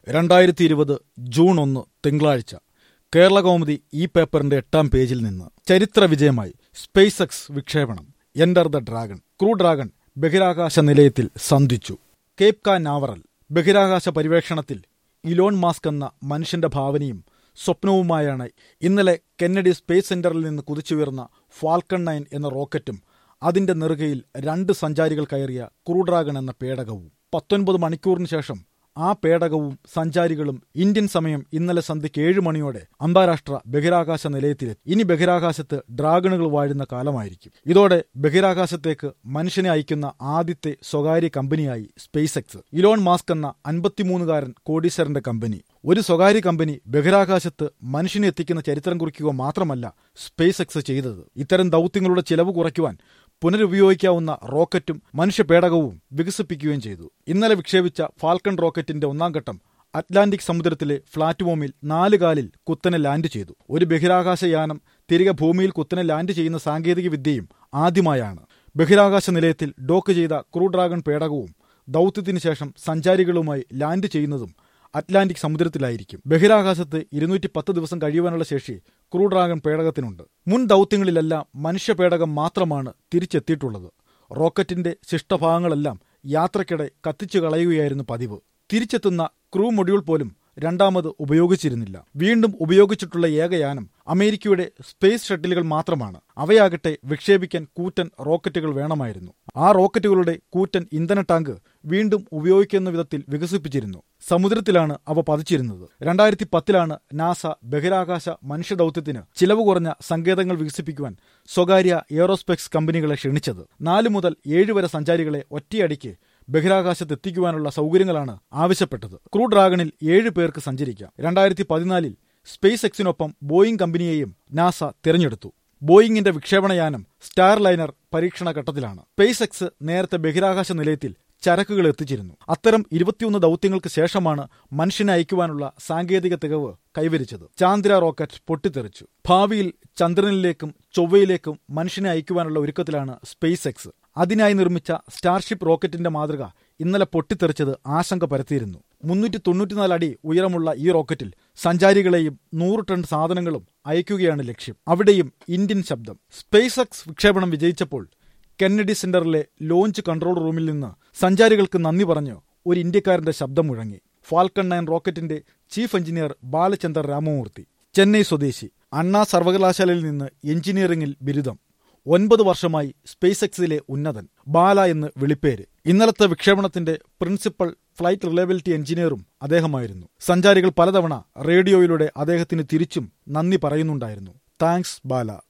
രണ്ടായിരത്തി ഇരുപത് ജൂൺ ഒന്ന് തിങ്കളാഴ്ച കേരള കൗമുദി ഈ പേപ്പറിന്റെ എട്ടാം പേജിൽ നിന്ന് ചരിത്ര വിജയമായി സ്പേസ് എക്സ് വിക്ഷേപണം enter the Dragon crew Dragon ബഹിരാകാശ നിലയത്തിൽ സന്ധിച്ചു കേപ്പ് കാ നാവറൽ ബഹിരാകാശ പര്യവേക്ഷണത്തിൽ ഇലോൺ മാസ്ക് എന്ന മനുഷ്യന്റെ ഭാവനയും സ്വപ്നവുമായാണ് ഇന്നലെ കെന്നഡി സ്പേസ് സെന്ററിൽ നിന്ന് കുതിച്ചുയർന്ന ഫാൽക്കൺ നയൻ എന്ന റോക്കറ്റും അതിന്റെ നെറുകയിൽ രണ്ട് സഞ്ചാരികൾ കയറിയ ക്രൂ ഡ്രാഗൺ എന്ന പേടകവും പത്തൊൻപത് മണിക്കൂറിന് ശേഷം ആ പേടകവും സഞ്ചാരികളും ഇന്ത്യൻ സമയം ഇന്നലെ സന്ധ്യയ്ക്ക് ഏഴ് മണിയോടെ അന്താരാഷ്ട്ര ബഹിരാകാശ നിലയത്തിലെത്തി ഇനി ബഹിരാകാശത്ത് ഡ്രാഗണുകൾ വാഴുന്ന കാലമായിരിക്കും ഇതോടെ ബഹിരാകാശത്തേക്ക് മനുഷ്യനെ അയക്കുന്ന ആദ്യത്തെ സ്വകാര്യ കമ്പനിയായി സ്പേസ് എക്സ് ഇലോൺ മാസ്ക് എന്ന അൻപത്തിമൂന്നുകാരൻ കോടീശ്വരന്റെ കമ്പനി ഒരു സ്വകാര്യ കമ്പനി ബഹിരാകാശത്ത് മനുഷ്യനെ എത്തിക്കുന്ന ചരിത്രം കുറിക്കുക മാത്രമല്ല സ്പേസ് എക്സ് ചെയ്തത് ഇത്തരം ദൗത്യങ്ങളുടെ ചിലവ് കുറയ്ക്കുവാൻ പുനരുപയോഗിക്കാവുന്ന റോക്കറ്റും മനുഷ്യപേടകവും വികസിപ്പിക്കുകയും ചെയ്തു ഇന്നലെ വിക്ഷേപിച്ച ഫാൽക്കൺ റോക്കറ്റിന്റെ ഒന്നാം ഘട്ടം അറ്റ്ലാന്റിക് സമുദ്രത്തിലെ പ്ലാറ്റ്ഫോമിൽ നാല് കാലിൽ കുത്തനെ ലാൻഡ് ചെയ്തു ഒരു ബഹിരാകാശ യാനം തിരികെ ഭൂമിയിൽ കുത്തനെ ലാൻഡ് ചെയ്യുന്ന സാങ്കേതിക വിദ്യയും ആദ്യമായാണ് ബഹിരാകാശ നിലയത്തിൽ ഡോക്ക് ചെയ്ത ക്രൂ ഡ്രാഗൺ പേടകവും ദൗത്യത്തിന് ശേഷം സഞ്ചാരികളുമായി ലാൻഡ് ചെയ്യുന്നതും അറ്റ്ലാന്റിക് സമുദ്രത്തിലായിരിക്കും ബഹിരാകാശത്ത് ഇരുന്നൂറ്റി പത്ത് ദിവസം കഴിയുവാനുള്ള ശേഷി ക്രൂ ഡ്രാഗൺ പേടകത്തിനുണ്ട് മുൻ ദൗത്യങ്ങളിലെല്ലാം മനുഷ്യപേടകം മാത്രമാണ് തിരിച്ചെത്തിയിട്ടുള്ളത് റോക്കറ്റിന്റെ ശിഷ്ടഭാഗങ്ങളെല്ലാം യാത്രക്കിടെ കത്തിച്ചു കളയുകയായിരുന്നു പതിവ് തിരിച്ചെത്തുന്ന ക്രൂ മൊഡ്യൂൾ പോലും രണ്ടാമത് ഉപയോഗിച്ചിരുന്നില്ല വീണ്ടും ഉപയോഗിച്ചിട്ടുള്ള ഏകയാനം അമേരിക്കയുടെ സ്പേസ് ഷട്ടിലുകൾ മാത്രമാണ് അവയാകട്ടെ വിക്ഷേപിക്കാൻ കൂറ്റൻ റോക്കറ്റുകൾ വേണമായിരുന്നു ആ റോക്കറ്റുകളുടെ കൂറ്റൻ ഇന്ധന ടാങ്ക് വീണ്ടും ഉപയോഗിക്കുന്ന വിധത്തിൽ വികസിപ്പിച്ചിരുന്നു സമുദ്രത്തിലാണ് അവ പതിച്ചിരുന്നത് രണ്ടായിരത്തി പത്തിലാണ് നാസ ബഹിരാകാശ മനുഷ്യദൌത്യത്തിന് ചിലവ് കുറഞ്ഞ സങ്കേതങ്ങൾ വികസിപ്പിക്കുവാൻ സ്വകാര്യ എയറോസ്പേസ് കമ്പനികളെ ക്ഷണിച്ചത് നാലു മുതൽ ഏഴ് വരെ സഞ്ചാരികളെ ഒറ്റയടിക്ക് ബഹിരാകാശത്ത് എത്തിക്കുവാനുള്ള സൗകര്യങ്ങളാണ് ആവശ്യപ്പെട്ടത് ക്രൂ ഡ്രാഗണിൽ ഏഴ് പേർക്ക് സഞ്ചരിക്കാം രണ്ടായിരത്തി പതിനാലിൽ സ്പേസ് എക്സിനൊപ്പം ബോയിങ് കമ്പനിയെയും നാസ തിരഞ്ഞെടുത്തു ബോയിങ്ങിന്റെ വിക്ഷേപണയാനം സ്റ്റാർ ലൈനർ പരീക്ഷണ ഘട്ടത്തിലാണ് സ്പേസ് എക്സ് നേരത്തെ ബഹിരാകാശ നിലയത്തിൽ ചരക്കുകൾ എത്തിച്ചിരുന്നു അത്തരം ഇരുപത്തിയൊന്ന് ദൗത്യങ്ങൾക്ക് ശേഷമാണ് മനുഷ്യനെ അയക്കുവാനുള്ള സാങ്കേതിക തികവ് കൈവരിച്ചത് ചാന്ദ്ര റോക്കറ്റ് പൊട്ടിത്തെറിച്ചു ഭാവിയിൽ ചന്ദ്രനിലേക്കും ചൊവ്വയിലേക്കും മനുഷ്യനെ അയക്കുവാനുള്ള ഒരുക്കത്തിലാണ് സ്പേസ് എക്സ് അതിനായി നിർമ്മിച്ച സ്റ്റാർഷിപ്പ് റോക്കറ്റിന്റെ മാതൃക ഇന്നലെ പൊട്ടിത്തെറിച്ചത് ആശങ്ക പരത്തിയിരുന്നു മുന്നൂറ്റി തൊണ്ണൂറ്റിനാല് അടി ഉയരമുള്ള ഈ റോക്കറ്റിൽ സഞ്ചാരികളെയും നൂറ് ടൺ സാധനങ്ങളും അയക്കുകയാണ് ലക്ഷ്യം അവിടെയും ഇന്ത്യൻ ശബ്ദം സ്പേസ് എക്സ് വിക്ഷേപണം വിജയിച്ചപ്പോൾ കെന്നഡി സെന്ററിലെ ലോഞ്ച് കൺട്രോൾ റൂമിൽ നിന്ന് സഞ്ചാരികൾക്ക് നന്ദി പറഞ്ഞു ഒരു ഇന്ത്യക്കാരന്റെ ശബ്ദം മുഴങ്ങി ഫാൽക്കൺ നയൻ റോക്കറ്റിന്റെ ചീഫ് എഞ്ചിനീയർ ബാലചന്ദർ രാമമൂർത്തി ചെന്നൈ സ്വദേശി അണ്ണാ സർവകലാശാലയിൽ നിന്ന് എഞ്ചിനീയറിംഗിൽ ബിരുദം ഒൻപത് വർഷമായി സ്പേസ് എക്സിലെ ഉന്നതൻ ബാല എന്ന് വിളിപ്പേര് ഇന്നലത്തെ വിക്ഷേപണത്തിന്റെ പ്രിൻസിപ്പൽ ഫ്ലൈറ്റ് റിലയബിലിറ്റി എഞ്ചിനീയറും അദ്ദേഹമായിരുന്നു സഞ്ചാരികൾ പലതവണ റേഡിയോയിലൂടെ അദ്ദേഹത്തിന് തിരിച്ചും നന്ദി പറയുന്നുണ്ടായിരുന്നു താങ്ക്സ് ബാല